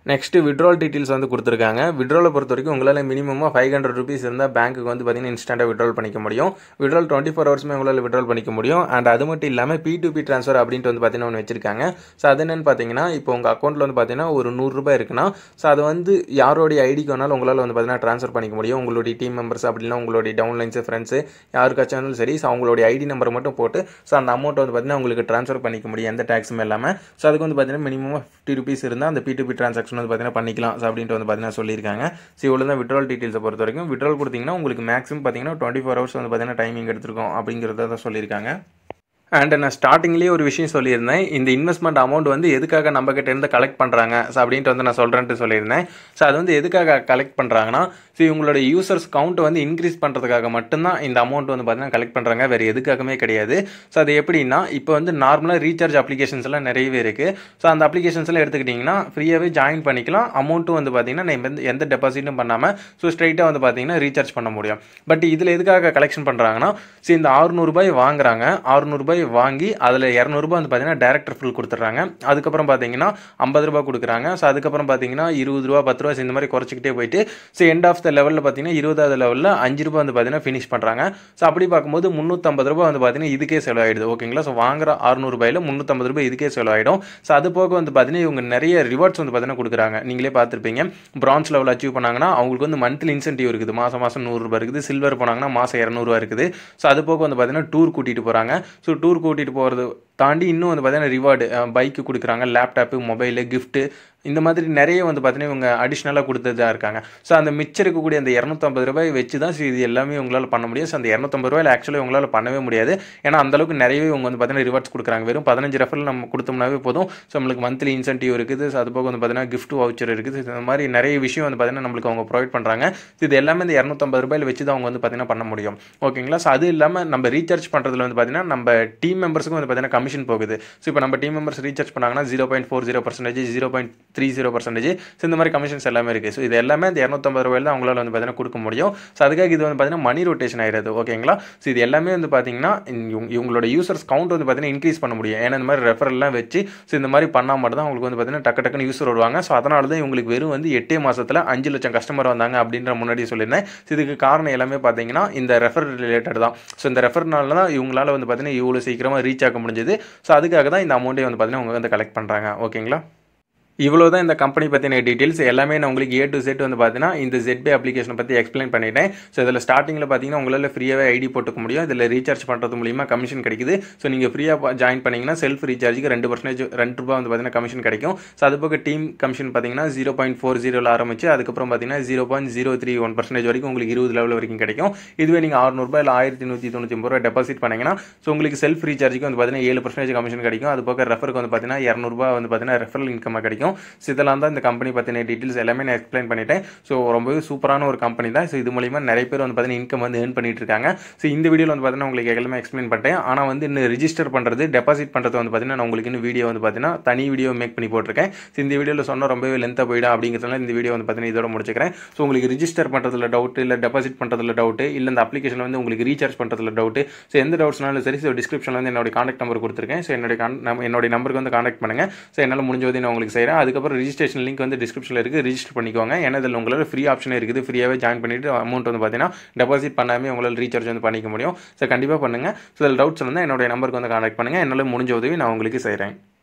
நெக்ஸ்ட்டு விட்ரால் டீட்டெயில்ஸ் வந்து கொடுத்துருக்காங்க விட்ராலை பொறுத்த வரைக்கும் உங்களால் மினிமமாக ஃபைவ் ஹண்ட்ரட் ருபீஸ் இருந்தால் பேங்க்குக்கு வந்து பார்த்தீங்கன்னா இன்ஸ்டண்ட்டாக விட்ரால் பண்ணிக்க முடியும் விட்ரால் டுவெண்ட்டி ஃபோர் ஹவர்ஸுமே உங்களால் விட்ரால் பண்ணிக்க முடியும் அண்ட் அது மட்டும் இல்லாமல் பி டு பி ட்ரான்ஸ்ஃபர் அப்படின்ட்டு வந்து பார்த்தீங்கன்னா ஒன்று வச்சிருக்காங்க ஸோ அது என்னென்னு பார்த்தீங்கன்னா இப்போ உங்கள் அக்கௌண்ட்டில் வந்து பார்த்தீங்கன்னா ஒரு நூறுரூபா இருக்குன்னா ஸோ அது வந்து யாரோடைய ஐடிக்கு வேணாலும் உங்களால் வந்து பார்த்தீங்கன்னா ட்ரான்ஸ்ஃபர் பண்ணிக்க முடியும் உங்களுடைய டீம் மெம்பர்ஸ் அப்படின்னா உங்களுடைய டவுன்லைன்ஸு ஃப்ரெண்ட்ஸு யாருக்காச்சும் இருந்தாலும் சரி ஸோ அவங்களுடைய ஐடி நம்பரை மட்டும் போட்டு ஸோ அந்த அமௌண்ட் வந்து பார்த்தீங்கன்னா உங்களுக்கு ட்ரான்ஸ்ஃபர் பண்ணிக்க முடியும் எந்த டேக்ஸும் இல்லாமல் ஸோ அதுக்கு வந்து பார்த்தீங்கன்னா மினிமம் ஃபிஃப்டி ருபீஸ் இருந்தால் அந்த பி டு பி ட்ரான்சாக்ஷன் வந்து பார்த்தீங்கன்னா பண்ணிக்கலாம் ஸோ அப்படின்ட்டு வந்து பார்த்தீங்கன்னா சொல்லியிருக்காங்க ஸோ இவ்வளோ தான் விட்ரால் டீட்டெயில்ஸை பொறுத்த வரைக்கும் விட்ரால் கொடுத்தீங்கன்னா உங்களுக்கு மேக்ஸிமம் பார்த்தீங்கன்னா டுவெண்ட்டி ஃபோர் ஹவர்ஸ் வந்து பார்த்தீங்கன்னா டைமிங் எடுத்துருக்கோம் அப்படிங்கிறத தான் சொல்லியிருக்காங்க அண்ட் நான் ஸ்டார்டிங்லேயே ஒரு விஷயம் சொல்லியிருந்தேன் இந்த இன்வெஸ்ட்மெண்ட் அமௌண்ட் வந்து எதுக்காக நம்ம கிட்ட இருந்து கலெக்ட் பண்ணுறாங்க ஸோ அப்படின்ட்டு வந்து நான் சொல்கிறேன்ட்டு சொல்லியிருந்தேன் ஸோ அது வந்து எதுக்காக கலெக்ட் பண்ணுறாங்கன்னா ஸோ இவங்களோட யூசர்ஸ் கவுண்ட் வந்து இன்க்ரீஸ் பண்ணுறதுக்காக மட்டும்தான் இந்த அமௌண்ட் வந்து பார்த்தீங்கன்னா கலெக்ட் பண்ணுறாங்க வேறு எதுக்காகவே கிடையாது ஸோ அது எப்படின்னா இப்போ வந்து நார்மலாக ரீசார்ஜ் அப்ளிகேஷன்ஸ் எல்லாம் நிறையவே இருக்குது ஸோ அந்த அப்ளிகேஷன்ஸ்லாம் எடுத்துக்கிட்டிங்கன்னா ஃப்ரீயாகவே ஜாயின் பண்ணிக்கலாம் அமௌண்ட்டும் வந்து பார்த்தீங்கன்னா நம்ம எந்த எந்த டெபாசிட்டும் பண்ணாமல் ஸோ ஸ்ட்ரைட்டாக வந்து பார்த்தீங்கன்னா ரீசார்ஜ் பண்ண முடியும் பட் இதில் எதுக்காக கலெக்ஷன் பண்ணுறாங்கன்னா ஸோ இந்த ஆறுநூறுபாய் வாங்குறாங்க ஆறுநூறுபாய் வாங்கி அதில் இரநூறுபா வந்து பார்த்தீங்கன்னா டேரக்டர் ஃபுல் கொடுத்துட்றாங்க அதுக்கப்புறம் பார்த்தீங்கன்னா ஐம்பது ரூபா கொடுக்குறாங்க ஸோ அதுக்கப்புறம் பார்த்தீங்கன்னா இருபது ரூபா பத்து ரூபா இந்த மாதிரி குறைச்சிக்கிட்டே போயிட்டு ஸோ எண்ட் ஆஃப் த லெவலில் பார்த்தீங்கன்னா இருபதாவது லெவலில் அஞ்சு ரூபா வந்து பார்த்தீங்கன்னா ஃபினிஷ் பண்ணுறாங்க ஸோ அப்படி பார்க்கும்போது முந்நூற்றம்பது ரூபா வந்து பார்த்தீங்கன்னா இதுக்கே செலவாயிடுது ஓகேங்களா ஸோ வாங்குற அறுநூறுபாயில் முந்நூற்றம்பது ரூபாய் இதுக்கே செலவாயிடும் ஸோ அது போக வந்து பார்த்தீங்கன்னா இவங்க நிறைய ரிவார்ட்ஸ் வந்து பார்த்தீங்கன்னா கொடுக்குறாங்க நீங்களே பார்த்துருப்பீங்க பிரான்ஸ் லெவல் அச்சீவ் பண்ணாங்கன்னா அவங்களுக்கு வந்து மந்த்லி இன்சென்டிவ் இருக்குது மாதம் மாதம் நூறுரூபா இருக்குது சில்வர் போனாங்கன்னா மாதம் இரநூறுவா இருக்குது ஸோ அது போக வந்து பார்த்தீங்கன்னா டூர் கூட்டிகிட்டு போகிறாங்க ஸோ டூர் கூட்டிகிட்டு போகிறது தாண்டி இன்னும் வந்து பார்த்தீங்கன்னா ரிவார்டு பைக்கு கொடுக்குறாங்க லேப்டாப்பு மொபைலு கிஃப்ட்டு இந்த மாதிரி நிறைய வந்து பார்த்தீங்கன்னா இவங்க அடிஷ்னலாக கொடுத்ததா இருக்காங்க ஸோ அந்த மிச்சம் இருக்கக்கூடிய அந்த இரநூத்தம்பது ரூபாய் வச்சு தான் ஸோ இது எல்லாமே உங்களால் பண்ண முடியும் ஸோ அந்த இரநூத்தம்பது ரூபாயில் ஆக்சுவலாக உங்களால் பண்ணவே முடியாது ஏன்னா அந்தளவுக்கு நிறையவே இவங்க வந்து பார்த்தீங்கன்னா ரிவார்ட்ஸ் கொடுக்குறாங்க வெறும் பதினஞ்சு ரெஃபரில் நம்ம கொடுத்தோம்னாவே போதும் ஸோ நம்மளுக்கு மந்த்லி இன்சென்டிவ் இருக்குது ஸோ அது போக வந்து பார்த்தீங்கன்னா கிஃப்ட் வவுச்சர் இருக்குது இந்த மாதிரி நிறைய விஷயம் வந்து பார்த்தீங்கன்னா நம்மளுக்கு அவங்க ப்ரொவைட் பண்ணுறாங்க ஸோ இது எல்லாமே இந்த இரநூத்தம்பது ரூபாயில் வச்சு தான் அவங்க வந்து பார்த்தீங்கன்னா பண்ண முடியும் ஓகேங்களா ஸோ அது இல்லாமல் நம்ம ரீசார்ஜ் பண்ணுறதுல வந்து பார்த்தீங்கன்னா நம்ம டீம் மெம்பர்ஸுக்கும் வந்து பார்த்தீங்கன்னா கமிஷன் போகுது ஸோ இப்போ நம்ம டீம் மெம்பர்ஸ் ரீசார்ஜ் பண்ணாங்கன்னா zero point four zero percentage zero point three zero percentage so இந்த மாதிரி கமிஷன்ஸ் எல்லாமே இருக்குது ஸோ இது எல்லாமே இந்த இரநூத்தம்பது ரூபாயில் தான் அவங்களால வந்து பார்த்தீங்கன்னா கொடுக்க முடியும் ஸோ அதுக்காக இது வந்து பார்த்தீங்கன்னா மணி ரொட்டேஷன் ஆயிடுது ஓகேங்களா ஸோ இது எல்லாமே வந்து பார்த்தீங்கன்னா இவங்க- இவங்களோட யூசர்ஸ் கவுண்ட் வந்து பார்த்தீங்கன்னா இன்க்ரீஸ் பண்ண முடியும் ஏன்னா இந்த மாதிரி ரெஃபரெல்லாம் வச்சு ஸோ இந்த மாதிரி பண்ணால் மட்டும் தான் அவங்களுக்கு வந்து பார்த்தீங்கன்னா டக்கு டக்குன்னு யூசர் வருவாங்க ஸோ அதனால தான் இவங்களுக்கு வெறும் வந்து எட்டே மாசத்துல அஞ்சு லட்சம் கஸ்டமர் வந்தாங்க அப்படின்ற முன்னாடி சொல்லியிருந்தேன் ஸோ இதுக்கு காரணம் எல்லாமே பார்த்தீங்கன்னா இந்த ரெஃபர் ரிலேட்டட் தான் ஸோ இந்த ரெஃபர்னால தான் இவங்களால வந்து பார்த்தீங்கன்னா இவ்வளோ சீக்கிரமாக ரீச் ஆக முடிஞ்சது ஸோ அதுக்காக தான் இந்த அமௌண்ட்டை வந்து பார்த்தீங்கன்னா அவங்க வந்து கலெக்ட் பண்ணுறாங்க ஓகேங்களா இவ்வளோ தான் இந்த கம்பெனி பற்றின டீட்டெயில்ஸ் எல்லாமே நான் உங்களுக்கு ஏ டு செட் வந்து பார்த்தீங்கன்னா இந்த ZPay அப்ளிகேஷனை பற்றி எக்ஸ்பிளைன் பண்ணிட்டேன் ஸோ இதில் ஸ்டார்டிங்கில் பார்த்தீங்கன்னா உங்களால் ஃப்ரீயாகவே ஐடி போட்டுக்க முடியும் இதில் ரீசார்ஜ் பண்ணுறது மூலிமா கமிஷன் கிடைக்குது ஸோ நீங்கள் ஃப்ரீயாக ஜாயின் பண்ணிங்கன்னா செல்ஃப் ரீசார்ஜுக்கு ரெண்டு பர்சன்டேஜ் ரெண்டு ரூபா வந்து பார்த்தீங்கன்னா கமிஷன் கிடைக்கும் ஸோ அது போக டீம் கமிஷன் பார்த்தீங்கன்னா ஜீரோ பாயிண்ட் ஃபோர் ஜீரோவில் ஆரம்பிச்சு அதுக்கப்புறம் பார்த்தீங்கன்னா zero point zero three one percentage வரைக்கும் உங்களுக்கு இருபது லெவல் வரைக்கும் கிடைக்கும் இதுவே நீங்கள் அறுநூறுபா இல்லை ஆயிரத்தி நூற்றி தொண்ணூற்றி ஒம்பது ரூபா டெபாசிட் பண்ணீங்கன்னா ஸோ உங்களுக்கு செல்ஃப் ரீசார்ஜுக்கு வந்து பார்த்தீங்கன்னா ஏழு பர்சன்டேஜ் கமிஷன் கிடைக்கும் அது போக ரெஃபருக்கு வந்து பார்த்தீங்கன்னா இரநூறுபா வந்து பார்த்தீங்கன்னா ரெஃபரல் இன்கமாக கிடைக்கும் ஸோ இதெல்லாம் தான் இந்த கம்பெனி பற்றின டீட்டெயில்ஸ் எல்லாமே நான் எக்ஸ்பிளைன் பண்ணிட்டேன் ஸோ ரொம்பவே சூப்பரான ஒரு கம்பெனி தான் ஸோ இது மூலிமா நிறைய பேர் வந்து பார்த்தீங்கன்னா இன்கம் வந்து ஏர்ன் பண்ணிட்டு இருக்காங்க ஸோ இந்த வீடியோவில் வந்து பார்த்தீங்கன்னா உங்களுக்கு எல்லாமே எக்ஸ்பிளைன் பண்ணிட்டேன் ஆனால் வந்து இன்னும் ரிஜிஸ்டர் பண்ணுறது டெபாசிட் பண்ணுறது வந்து பார்த்தீங்கன்னா நான் உங்களுக்கு இன்னும் வீடியோ வந்து பார்த்தீங்கன்னா தனி வீடியோ மேக் பண்ணி போட்டிருக்கேன் ஸோ இந்த வீடியோவில் சொன்னால் ரொம்பவே லென்த்தாக போயிடும் அப்படிங்கிறதுனால இந்த வீடியோ வந்து பார்த்தீங்கன்னா இதோட முடிச்சுக்கிறேன் ஸோ உங்களுக்கு ரிஜிஸ்டர் பண்ணுறதுல டவுட் இல்லை டெபாசிட் பண்ணுறதுல டவுட் இல்லை இந்த அப்ளிகேஷன் வந்து உங்களுக்கு ரீசார்ஜ் பண்ணுறதுல டவுட் ஸோ எந்த டவுட்ஸ்னாலும் சரி ஸோ டிஸ்கிரிப்ஷனில் வந்து என்னோட காண்டாக்ட் நம்பர் கொடுத்துருக்கேன் ஸோ என்னோட con- நம்ம- என்னோட நம்பருக்கு வந்து காண்டாக்ட் பண்ணுங்கள் ஸோ என்னால் முடிஞ்ச உதவி நான் உங்களுக்கு செய்கிறேன் அதுக்கப்புறம் ரிஜிஸ்ட்ரேஷன் லிங்க் வந்து டிஸ்கிரிப்ஷனில் இருக்குது ரிஜிஸ்டர் பண்ணிக்கோங்க ஏன்னா இதில் உங்களால் ஃப்ரீ ஆப்ஷன் இருக்குது ஃப்ரீயாகவே ஜாயின் பண்ணிவிட்டு அமௌண்ட் வந்து பார்த்தீங்கன்னா டெபாசிட் பண்ணாமே உங்களால் ரீசார்ஜ் வந்து பண்ணிக்க முடியும் ஸோ கண்டிப்பாக பண்ணுங்கள் ஸோ இதில் டவுட்ஸ் இருந்தால் என்னோட நம்பருக்கு வந்து காண்டாக்ட் பண்ணுங்கள் என்னால் முடிஞ்ச உதவி நான் உங்களுக்கு செய்கிறேன்